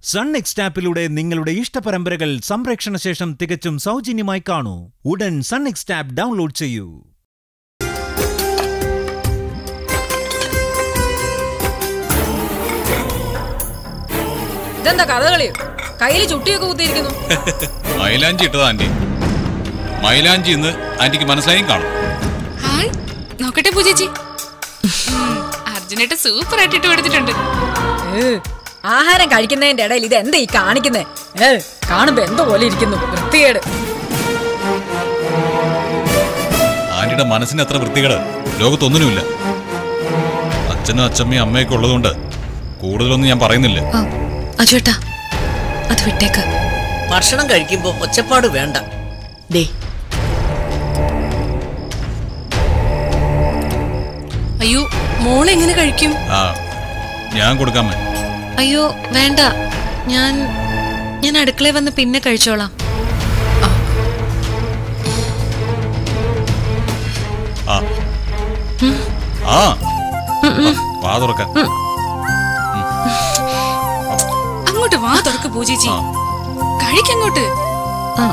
Sun next ആപ്പിലൂടെ നിങ്ങളുടെ ഇഷ്ടപരമ്പരകൾ സംപ്രേക്ഷണ ശേഷം തികച്ചും സൗജന്യമായി കാണൂ ഉടൻ സൺ നെക്സ്റ്റ് ആപ്പ് ഡൗൺലോഡ് ചെയ്യൂ ഇതെന്താ കഥകളിയോ കയ്യിൽ ചുട്ടിയൊക്കെ കുത്തിയിരിക്കുന്നു മൈലാഞ്ചി ഇട്ടതാ ആന്റി മൈലാഞ്ചി ഇന്ന് ആന്റിക്ക് മനസ്സിലായും കാണും ഹായ് നോക്കട്ടെ പൂജേച്ചി അർജുനേട്ട സൂപ്പർ ആയിട്ട് ഇട്ട് കൊടുത്തിട്ടുണ്ട് ഏ, ആഹാരം കഴിക്കുന്നതിന്റെ ഇടയിൽ ഇത് എന്താ ഈ കാണിക്കുന്നേ ഏ കാണുമ്പോ എന്തോ പോലെ ഇരിക്കുന്നു വൃത്തികേട് ആന്റിയുടെ മനസ്സിന് അത്ര വൃത്തികേട് ലോകത്തൊന്നിനുമില്ല അച്ഛനും അച്ഛമ്മയും അമ്മയൊക്കെ ഉള്ളതുകൊണ്ട് കൂടുതലൊന്നും ഞാൻ പറയുന്നില്ല അജുവേട്ടാ അത് വിട്ടേക്ക് ഭക്ഷണം കഴിക്കുമ്പോ ഒച്ചപ്പാട് വേണ്ട ദേ അയ്യോ മോൾ എങ്ങനെ കഴിക്കും ആ ഞാൻ കൊടുക്കാമേ അയ്യോ വേണ്ട ഞാൻ ഞാൻ അടുക്കളയിൽ വന്ന് പിന്നെ കഴിച്ചോളാം ആ ആ വാ തുറക്ക അങ്ങോട്ട് വാ തുറക്ക് പൂജേച്ചി ആ. കഴിക്കങ്ങോട്ട് ആ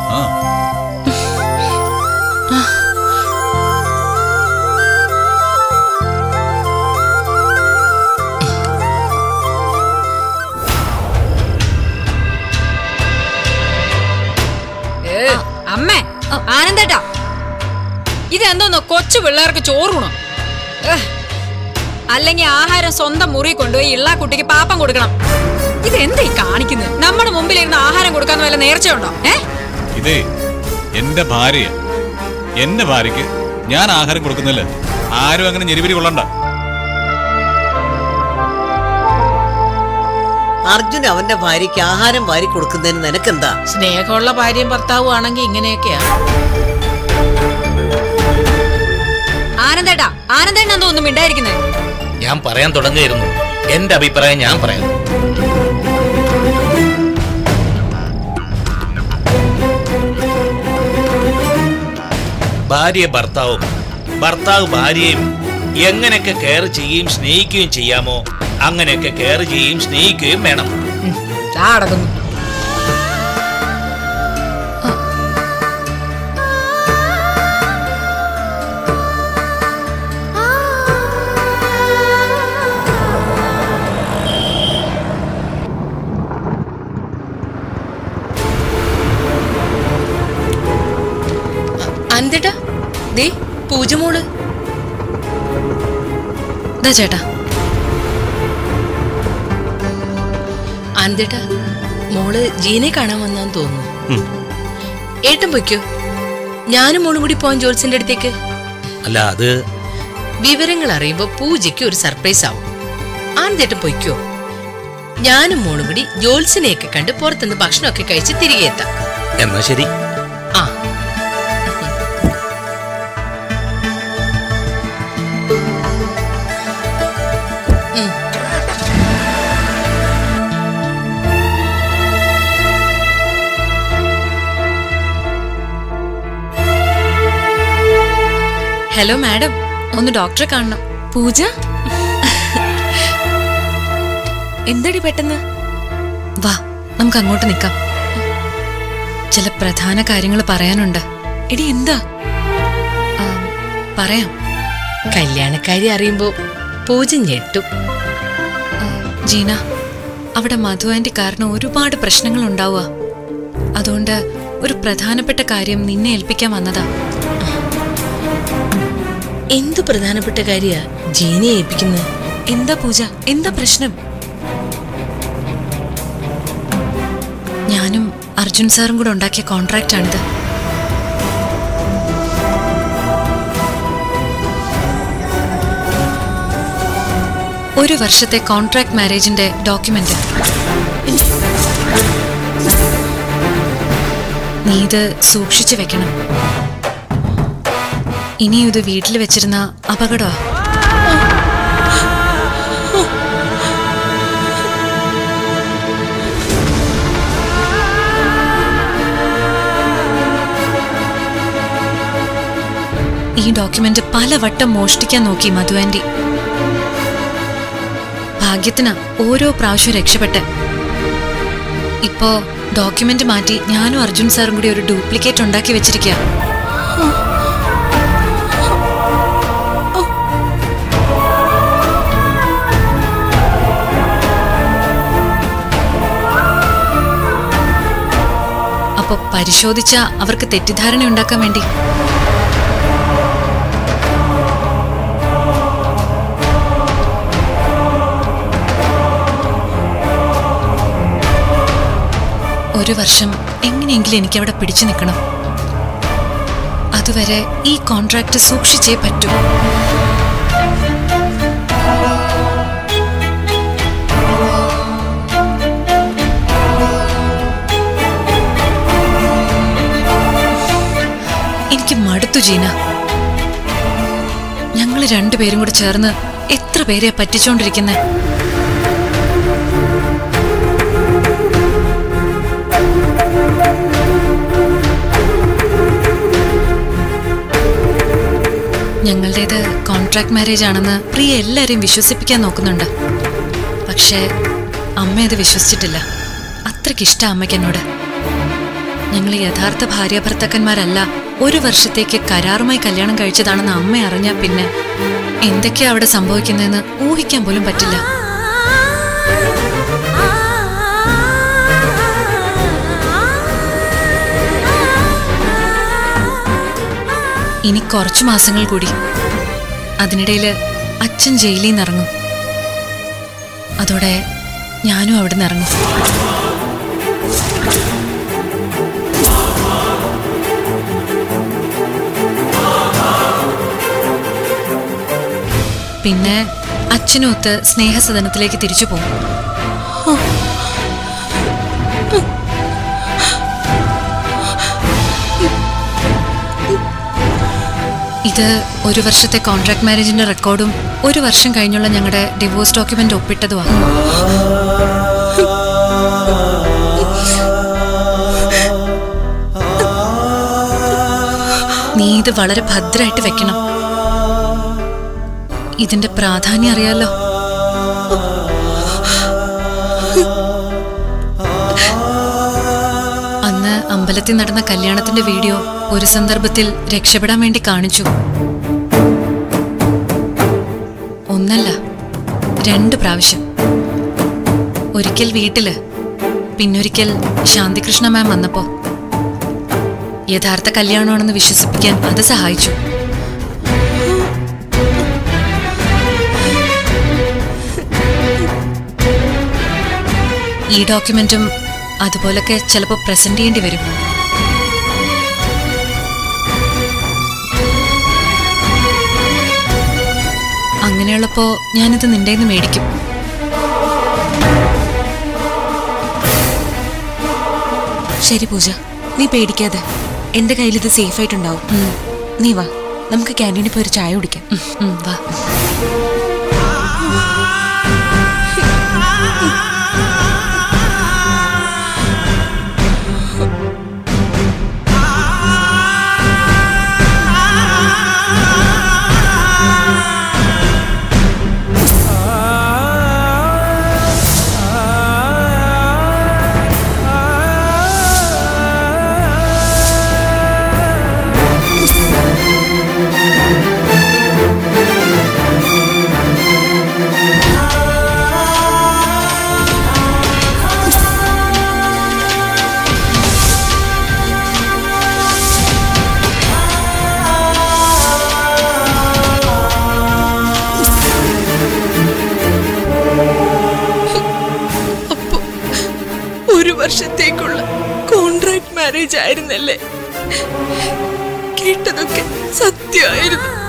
ഏ, അമ്മേ ആനന്ദേട്ടാ ഇതെന്തോന്നോ കൊച്ചു പിള്ളേർക്ക് ചോറുണോ അല്ലെങ്കിൽ ആഹാരം സ്വന്തം മുറി കൊണ്ടുപോയി ഇള്ള കുട്ടിക്ക് പാപ്പം കൊടുക്കണം ഇതെന്താ ഈ കാണിക്കുന്നത് നമ്മുടെ മുമ്പിൽ ഇരുന്ന് ആഹാരം കൊടുക്കാന്ന് വല്ല നേർച്ചയുണ്ടോ ഏ ഇതേ എന്റെ ഭാര്യ എന്റെ ഭാര്യക്ക് ഞാൻ ആഹാരം കൊടുക്കുന്നില്ല ആരും അങ്ങനെ ഞെരിവിരി കൊള്ളണ്ട അർജുൻ അവന്റെ ഭാര്യയ്ക്ക് ആഹാരം വാരി കൊടുക്കുന്നതിന് നിനക്കെന്താ സ്നേഹമുള്ള ഭാര്യയും ഭർത്താവും ആണെങ്കിൽ ഇങ്ങനെയൊക്കെയാ ആനന്ദേട്ടാ ആനന്ദേട്ടൻ എന്തോ ഒന്നും മിണ്ടായിരിക്കുന്നത് ഞാൻ പറയാൻ തുടങ്ങുകയായിരുന്നു എന്റെ അഭിപ്രായം ഞാൻ പറയാം ഭാര്യ ഭർത്താവും ഭർത്താവ് ഭാര്യയും എങ്ങനെയൊക്കെ കെയർ ചെയ്യുകയും സ്നേഹിക്കുകയും ചെയ്യാമോ അങ്ങനെയൊക്കെ കെയർ ചെയ്യുകയും സ്നേഹിക്കുകയും വേണം ചാടക്കുന്നു അന്തേട്ടാ ദേ പൂജമോള് ദാ ചേട്ടാ അന്തേട്ടാ മോള് ജീനെ കാണാൻ വന്നാന്ന് തോന്നുന്നു ഏട്ടൻ പൊയ്ക്കോ ഞാനും മോളും കൂടി പോവാൻ ജോത്സിന്റെ അടുത്തേക്ക് അല്ല അത് വിവരങ്ങൾ അറിയുമ്പോ പൂജയ്ക്ക് ഒരു സർപ്രൈസ് ആവും ആന്തേട്ടൻ പൊയ്ക്കോ ഞാനും മോളും കൂടി ജോത്സിനെയൊക്കെ കണ്ട് പുറത്തുനിന്ന് ഭക്ഷണമൊക്കെ കഴിച്ച് തിരികെ എത്താം എന്നാ ശരി ആ ഹലോ മാഡം ഒന്ന് ഡോക്ടറെ കാണണം പൂജ എന്തടി പെട്ടെന്ന് വാ നമുക്ക് അങ്ങോട്ട് നിൽക്കാം ചില പ്രധാന കാര്യങ്ങൾ പറയാനുണ്ട് എടി എന്താ ആ, പറയാം കല്യാണക്കാരി അറിയുമ്പോ പൂജ ഞെട്ടും ആ, ജീന അവിടെ മധു ആന്റി കാരണം ഒരുപാട് പ്രശ്നങ്ങൾ ഉണ്ടാവുക അതുകൊണ്ട് ഒരു പ്രധാനപ്പെട്ട കാര്യം നിന്നെ ഏൽപ്പിക്കാൻ വന്നതാ എന്തു പ്രധാനപ്പെട്ട കാര്യ ജീനിയെ ഏൽപ്പിക്കുന്നത് എന്താ പൂജ എന്താ പ്രശ്നം ഞാനും അർജുൻ സാറും കൂടെ ഉണ്ടാക്കിയ കോൺട്രാക്റ്റ് ആണിത് ഒരു വർഷത്തെ കോൺട്രാക്ട് മാരേജിന്റെ ഡോക്യുമെന്റ് നീ ഇത് സൂക്ഷിച്ചു വെക്കണം ഇനിയും ഇത് വീട്ടിൽ വെച്ചിരുന്ന അപകടമാ ഈ ഡോക്യുമെന്റ് പലവട്ടം മോഷ്ടിക്കാൻ നോക്കി മധു ആന്റി ഭാഗ്യത്തിന് ഓരോ പ്രാവശ്യം രക്ഷപ്പെട്ട് ഇപ്പോ ഡോക്യുമെന്റ് മാറ്റി ഞാനും അർജുൻ സാറും കൂടി ഒരു ഡ്യൂപ്ലിക്കേറ്റ് ഉണ്ടാക്കി വെച്ചിരിക്കുക അപ്പൊ പരിശോധിച്ച അവർക്ക് തെറ്റിദ്ധാരണ ഉണ്ടാക്കാൻ വേണ്ടി ഒരു വർഷം എങ്ങനെയെങ്കിലും എനിക്ക് അവിടെ പിടിച്ചു നിൽക്കണം അതുവരെ ഈ കോൺട്രാക്ട് സൂക്ഷിച്ചേ പറ്റൂ എനിക്ക് മടുത്തു ജീന ഞങ്ങൾ രണ്ടുപേരും കൂടെ ചേർന്ന് എത്ര പേരെയാ പറ്റിച്ചോണ്ടിരിക്കുന്നേ ഞങ്ങളുടേത് കോൺട്രാക്ട് മാരേജ് ആണെന്ന് പ്രിയ എല്ലാരെയും വിശ്വസിപ്പിക്കാൻ നോക്കുന്നുണ്ട് പക്ഷേ അമ്മ അത് വിശ്വസിച്ചിട്ടില്ല അത്രയ്ക്കിഷ്ട അമ്മയ്ക്ക് എന്നോട് ഞങ്ങൾ യഥാർത്ഥ ഭാര്യ ഭർത്താക്കന്മാരല്ല ഒരു വർഷത്തേക്ക് കരാറുമായി കല്യാണം കഴിച്ചതാണെന്ന് അമ്മ അറിഞ്ഞാ പിന്നെ എന്തൊക്കെയാ അവിടെ സംഭവിക്കുന്നതെന്ന് ഊഹിക്കാൻ പോലും പറ്റില്ല ഇനി കുറച്ചു മാസങ്ങൾ കൂടി അതിനിടയിൽ അച്ഛൻ ജയിലിൽ നിന്ന് ഇറങ്ങും അതോടെ ഞാനും അവിടെ നിന്ന് ഇറങ്ങും പിന്നെ അച്ഛനൊത്ത് സ്നേഹസദനത്തിലേക്ക് തിരിച്ചു പോകും ഇത് ഒരു വർഷത്തെ കോൺട്രാക്ട് മാരേജിന്റെ റെക്കോർഡും ഒരു വർഷം കഴിഞ്ഞുള്ള ഞങ്ങളുടെ ഡിവോഴ്സ് ഡോക്യുമെന്റ് ഒപ്പിട്ടതുമാണ് നീ ഇത് വളരെ ഭദ്രമായിട്ട് വെക്കണം ഇതിന്റെ പ്രാധാന്യം അറിയാലോ അന്ന് അമ്പലത്തിൽ നടന്ന കല്യാണത്തിന്റെ വീഡിയോ ഒരു സന്ദർഭത്തിൽ രക്ഷപ്പെടാൻ വേണ്ടി കാണിച്ചു ഒന്നല്ല രണ്ട് പ്രാവശ്യം ഒരിക്കൽ വീട്ടില് പിന്നൊരിക്കൽ ശാന്തികൃഷ്ണ മാം വന്നപ്പോ യഥാർത്ഥ കല്യാണമാണെന്ന് വിശ്വസിപ്പിക്കാൻ അത് സഹായിച്ചു ഈ ഡോക്യുമെന്റും അതുപോലൊക്കെ ചിലപ്പോൾ പ്രസന്റ് ചെയ്യേണ്ടി വരും അങ്ങനെയുള്ളപ്പോ ഞാനിത് നിന്റെ നിന്ന് മേടിക്കും ശരി പൂജ നീ പേടിക്കാതെ എന്റെ കയ്യിൽ ഇത് സേഫ് ആയിട്ടുണ്ടാവും നീ വാ നമുക്ക് ക്യാൻറ്റീനിൽ പോയി ഒരു ചായ കുടിക്കാം ഉം, ഉം, വാ ഒരു വർഷത്തേക്കുള്ള കോൺട്രാക്ട് മാരേജ് ആയിരുന്നല്ലേ കേട്ടതൊക്കെ സത്യമായിരുന്നു